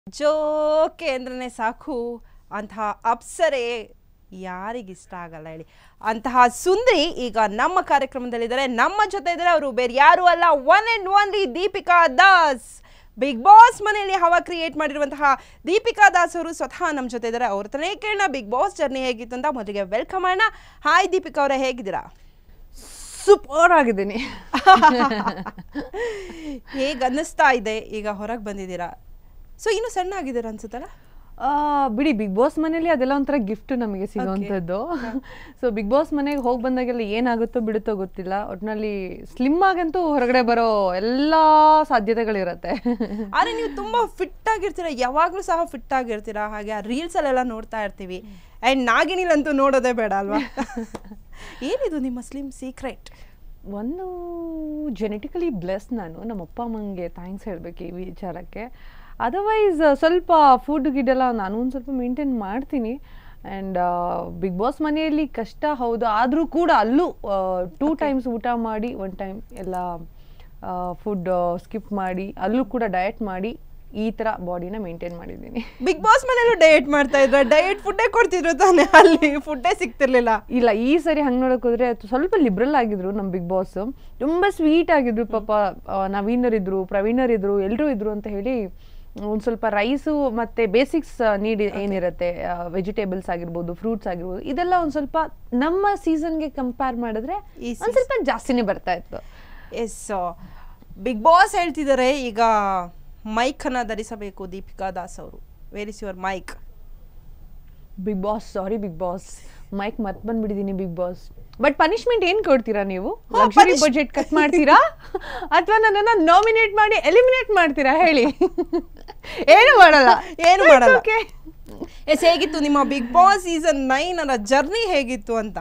ಜೋಕೆ ಅಂದ್ರೆ ಸಾಕು ಅಂತಹ ಅಪ್ಸರೆ ಯಾರಿಗಿಷ್ಟ ಆಗಲ್ಲ ಹೇಳಿ ಅಂತಹ ಸುಂದರಿ ಈಗ ನಮ್ಮ ಕಾರ್ಯಕ್ರಮದಲ್ಲಿದ್ದಾರೆ ನಮ್ಮ ಜೊತೆ ಇದ್ದಾರೆ ಅವರು ಬೇರೆ ಯಾರು ಅಲ್ಲ one and only Deepika Das Bigg Boss ಮನೆಯಲ್ಲಿ ಹವಾ ಕ್ರಿಯೇಟ್ ಮಾಡಿರುವಂತಹ ದೀಪಿಕಾ ದಾಸ್ ಅವರು ಸ್ವತಃ ನಮ್ಮ ಜೊತೆ ಇದ್ದಾರೆ ಅವ್ರ ಹತ್ರನೇ ಕೇಳೋಣ ಬಿಗ್ ಬಾಸ್ ಜರ್ನಿ ಹೇಗಿತ್ತು ಅಂತ ಮೊದಲಿಗೆ ವೆಲ್ಕಮ್ ಮಾಡೋಣ ಹಾಯ್ ದೀಪಿಕಾ ಅವರೇ ಹೇಗಿದ್ದೀರಾ ಸೂಪರ್ ಆಗಿದ್ದೀನಿ ಹೇಗೆ ಅನ್ನಿಸ್ತಾ ಇದೆ ಈಗ ಹೊರಗೆ ಬಂದಿದ್ದೀರಾ ಸೊ ಇನ್ನು ಸಣ್ಣ ಆಗಿದ್ದೀರಾ ಅನ್ಸುತ್ತಲ್ಲ ಆ, ಬಿಡಿ ಬಿಗ್ ಬಾಸ್ ಮನೇಲಿ ಅದೆಲ್ಲ ಒಂಥರ ಗಿಫ್ಟ್ ನಮಗೆ ಸಿಗೋವಂಥದ್ದು ಸೊ ಬಿಗ್ ಬಾಸ್ ಮನೆಗೆ ಹೋಗಿ ಬಂದಾಗೆಲ್ಲ ಏನಾಗುತ್ತೋ ಬಿಡುತ್ತೋ ಗೊತ್ತಿಲ್ಲ ಒಟ್ಟಿನಲ್ಲಿ ಸ್ಲಿಮ್ ಆಗಂತೂ ಹೊರಗಡೆ ಬರೋ ಎಲ್ಲ ಸಾಧ್ಯತೆಗಳಿರುತ್ತೆ ಆದ್ರೆ ನೀವು ತುಂಬಾ ಫಿಟ್ ಆಗಿರ್ತೀರಾ ಯಾವಾಗ್ಲೂ ಸಹ ಫಿಟ್ ಆಗಿರ್ತೀರಾ ಹಾಗೆ ಆ ರೀಲ್ಸ್ ಅಲ್ಲೆಲ್ಲ ನೋಡ್ತಾ ಇರ್ತೀವಿ ಅಂಡ್ ನಾಗಿನಿಲಂತೂ ನೋಡೋದೇ ಬೇಡ ಅಲ್ವಾ ಏನಿದು ನಿಮ್ಮ ಸ್ಲಿಮ್ ಸೀಕ್ರೆಟ್ ಒಂದು ಜೆನೆಟಿಕಲಿ ಬ್ಲೆಸ್ ನಾನು ನಮ್ಮ ಅಪ್ಪ ಅಮ್ಮಂಗೆ ಥ್ಯಾಂಕ್ಸ್ ಹೇಳಬೇಕು ಈ ವಿಚಾರಕ್ಕೆ ಅದರ್ವೈಸ್ ಸ್ವಲ್ಪ ಫುಡ್ ಗಿಡೆಲ್ಲ ನಾನು ಒಂದು ಸ್ವಲ್ಪ ಮೇಂಟೈನ್ ಮಾಡ್ತೀನಿ ಆ್ಯಂಡ್ ಬಿಗ್ ಬಾಸ್ ಮನೆಯಲ್ಲಿ ಕಷ್ಟ ಹೌದು ಆದರೂ ಕೂಡ ಅಲ್ಲೂ ಟೂ ಟೈಮ್ಸ್ ಊಟ ಮಾಡಿ ಒನ್ ಟೈಮ್ ಎಲ್ಲ ಫುಡ್ ಸ್ಕಿಪ್ ಮಾಡಿ ಅಲ್ಲೂ ಕೂಡ ಡಯಟ್ ಮಾಡಿ ಈ ಥರ ಬಾಡಿನ ಮೇಂಟೈನ್ ಮಾಡಿದ್ದೀನಿ ಬಿಗ್ ಬಾಸ್ ಮನೇಲೂ ಡಯಟ್ ಮಾಡ್ತಾ ಇದ್ರ ಡಯಟ್ ಫುಡ್ಡೇ ಕೊಡ್ತಿದ್ರು ತಾನೆ ಅಲ್ಲಿ ಫುಡ್ಡೇ ಸಿಗ್ತಿರ್ಲಿಲ್ಲ ಇಲ್ಲ ಈ ಸರಿ ಹಂಗೆ ನೋಡಕ್ ಹೋದ್ರೆ ಅದು ಸ್ವಲ್ಪ ಲಿಬ್ರಲ್ ಆಗಿದ್ರು ನಮ್ಮ ಬಿಗ್ ಬಾಸ್ ತುಂಬಾ ಸ್ವೀಟ್ ಆಗಿದ್ರು ಪಾಪ ಆ, ನವೀನರ್ ಇದ್ರು ಪ್ರವೀಣರ್ ಇದ್ರು ಎಲ್ಲರೂ ಇದ್ರು ಅಂತ ಹೇಳಿ ಒಂದು ಸ್ವಲ್ಪ ರೈಸು ಮತ್ತೆ ಬೇಸಿಕ್ಸ್ ನೀಡ್ ಏನಿರುತ್ತೆ ವೆಜಿಟೇಬಲ್ಸ್ ಆಗಿರ್ಬೋದು ಫ್ರೂಟ್ಸ್ ಆಗಿರ್ಬೋದು ಇದೆಲ್ಲ ಒಂದು ಸ್ವಲ್ಪ ನಮ್ಮ ಸೀಸನ್ಗೆ ಕಂಪೇರ್ ಮಾಡಿದ್ರೆ ಈ ಒಂದು ಸ್ವಲ್ಪ ಜಾಸ್ತಿನೇ ಬರ್ತಾ ಇತ್ತು ಎಸ್ ಬಿಗ್ ಬಾಸ್ ಹೇಳ್ತಿದ್ದಾರೆ ಈಗ ಮೈಕ್ ಅನ್ನ ಧರಿಸಬೇಕು ದೀಪಿಕಾ ದಾಸ್ ಅವರು where is your mic Bigg Boss sorry Bigg Boss mic ಮತ್ ಬಂದ್ಬಿಟ್ಟಿದೀನಿ ಬಿಗ್ ಬಾಸ್ ಬಟ್ ಪನಿಷ್ಮೆಂಟ್ ಏನ್ ಕೊಡ್ತೀರಾ ನೀವು ಲಕ್ಸುರಿ punish- ಬಜೆಟ್ ಕಟ್ ಮಾಡ್ತೀರಾ ಅಥವಾ ನನ್ನನ್ನ ನಾಮಿನೇಟ್ ಮಾಡಿ ಎಲಿಮಿನೇಟ್ ಮಾಡ್ತೀರಾ ಹೇಳಿ ಏನು ಮಾಡಲ್ಲ ಏನು ಮಾಡಲ್ಲ. ಓಕೆ ಎಸ್ ಹೇಗಿತ್ತು ನಿಮ್ಮ ಬಿಗ್ ಬಾಸ್ ಸೀಸನ್ ನೈನ್ ಅನ್ನ ಜರ್ನಿ ಹೇಗಿತ್ತು ಅಂತ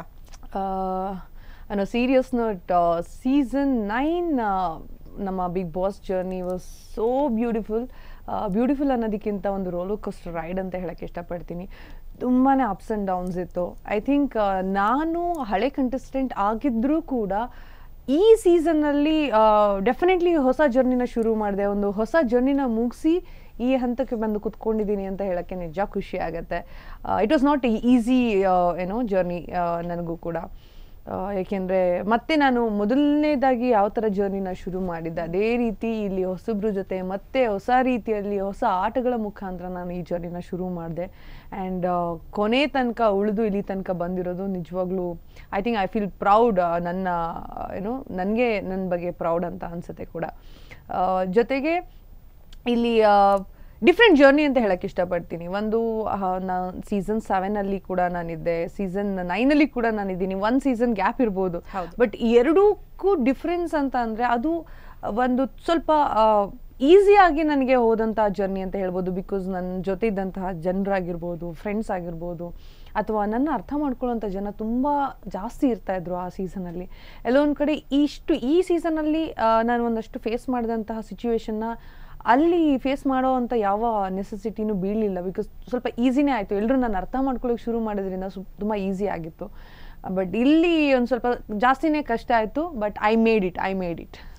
ಅನ್ನೋ ಸೀರಿಯಸ್ ನೋಟ್ ಸೀಸನ್ ನೈನ್ ನಮ್ಮ Bigg Boss journey was so beautiful beautiful ಅನ್ನೋದಕ್ಕಿಂತ ಒಂದು ರೋಲರ್ ಕೋಸ್ಟರ್ ರೈಡ್ ಅಂತ ಹೇಳಕ್ಕೆ ಇಷ್ಟಪಡ್ತೀನಿ ತುಂಬಾ ಅಪ್ಸ್ ಆ್ಯಂಡ್ ಡೌನ್ಸ್ ಇತ್ತು ಐ ಥಿಂಕ್ ನಾನು ಹಳೆ ಕಂಟೆಸ್ಟೆಂಟ್ ಆಗಿದ್ದರೂ ಕೂಡ ಈ ಸೀಸನ್ನಲ್ಲಿ ಡೆಫಿನೆಟ್ಲಿ ಹೊಸ ಜರ್ನಿನ ಶುರು ಮಾಡಿದೆ ಒಂದು ಹೊಸ ಜರ್ನಿನ ಮುಗಿಸಿ ಈ ಹಂತಕ್ಕೆ ಬಂದು ಕುತ್ಕೊಂಡಿದ್ದೀನಿ ಅಂತ ಹೇಳಕ್ಕೆ ನಿಜ ಖುಷಿ ಆಗುತ್ತೆ ಇಟ್ ವಾಸ್ ನಾಟ್ ಈಸಿ ಏನೋ ಜರ್ನಿ ನನಗೂ ಕೂಡ ಆ, ಏಕೆಂದ್ರೆ ಮತ್ತೆ ನಾನು ಮೊದಲನೇದಾಗಿ ಯಾವ ಥರ ಜರ್ನಿನ ಶುರು ಮಾಡಿದ್ದೆ ಅದೇ ರೀತಿ ಇಲ್ಲಿ ಹೊಸಬ್ರ ಜೊತೆ ಮತ್ತೆ ಹೊಸ ರೀತಿಯಲ್ಲಿ ಹೊಸ ಆಟಗಳ ಮುಖಾಂತರ ನಾನು ಈ ಜರ್ನಿನ ಶುರು ಮಾಡಿದೆ ಆ್ಯಂಡ್ ಕೊನೆ ತನಕ ಉಳಿದು ಇಲ್ಲಿ ತನಕ ಬಂದಿರೋದು ನಿಜವಾಗ್ಲೂ I think I feel proud ನನ್ನ ಏನು ನನಗೆ ನನ್ನ ಬಗ್ಗೆ ಪ್ರೌಡ್ ಅಂತ ಅನಿಸುತ್ತೆ ಕೂಡ ಆ, ಜೊತೆಗೆ ಇಲ್ಲಿ ಡಿಫ್ರೆಂಟ್ ಜರ್ನಿ ಅಂತ ಹೇಳಕ್ಕೆ ಇಷ್ಟಪಡ್ತೀನಿ ಒಂದು ನಾನು ಸೀಸನ್ ಸೆವೆನಲ್ಲಿ ಕೂಡ ನಾನಿದ್ದೆ ಸೀಸನ್ ನೈನಲ್ಲಿ ಕೂಡ ನಾನಿದ್ದೀನಿ ಒಂದು ಸೀಸನ್ ಗ್ಯಾಪ್ ಇರ್ಬೋದು ಹೌದು. ಬಟ್ ಎರಡಕ್ಕೂ ಡಿಫ್ರೆನ್ಸ್ ಅಂತ ಅಂದರೆ ಅದು ಒಂದು ಸ್ವಲ್ಪ ಈಸಿಯಾಗಿ ನನಗೆ ಹೋದಂತಹ ಜರ್ನಿ ಅಂತ ಹೇಳ್ಬೋದು ಬಿಕಾಸ್ ನನ್ನ ಜೊತೆ ಇದ್ದಂತಹ ಜನರಾಗಿರ್ಬೋದು ಫ್ರೆಂಡ್ಸ್ ಆಗಿರ್ಬೋದು ಅಥವಾ ನನ್ನ ಅರ್ಥ ಮಾಡ್ಕೊಳ್ಳೋಂಥ ಜನ ತುಂಬ ಜಾಸ್ತಿ ಇರ್ತಾ ಇದ್ರು ಆ ಸೀಸನಲ್ಲಿ ಎಲ್ಲೋ ಒಂದು ಕಡೆ ಇಷ್ಟು ಈ ಸೀಸನಲ್ಲಿ ನಾನು ಒಂದಷ್ಟು ಫೇಸ್ ಮಾಡಿದಂತಹ ಸಿಚುವೇಶನ್ನ ಅಲ್ಲಿ ಫೇಸ್ ಮಾಡೋ ಅಂತ ಯಾವ ನೆಸೆಸಿಟಿನೂ ಬೀಳಲಿಲ್ಲ ಬಿಕಾಸ್ ಸ್ವಲ್ಪ ಈಸಿನೇ ಆಯಿತು ಎಲ್ಲರೂ ನಾನು ಅರ್ಥ ಮಾಡ್ಕೊಳ್ಳೋಕೆ ಶುರು ಮಾಡೋದ್ರಿಂದ ಸು ತುಂಬ ಈಸಿ ಆಗಿತ್ತು ಬಟ್ ಇಲ್ಲಿ ಒಂದು ಸ್ವಲ್ಪ ಜಾಸ್ತಿನೇ ಕಷ್ಟ ಆಯಿತು but I made it I made it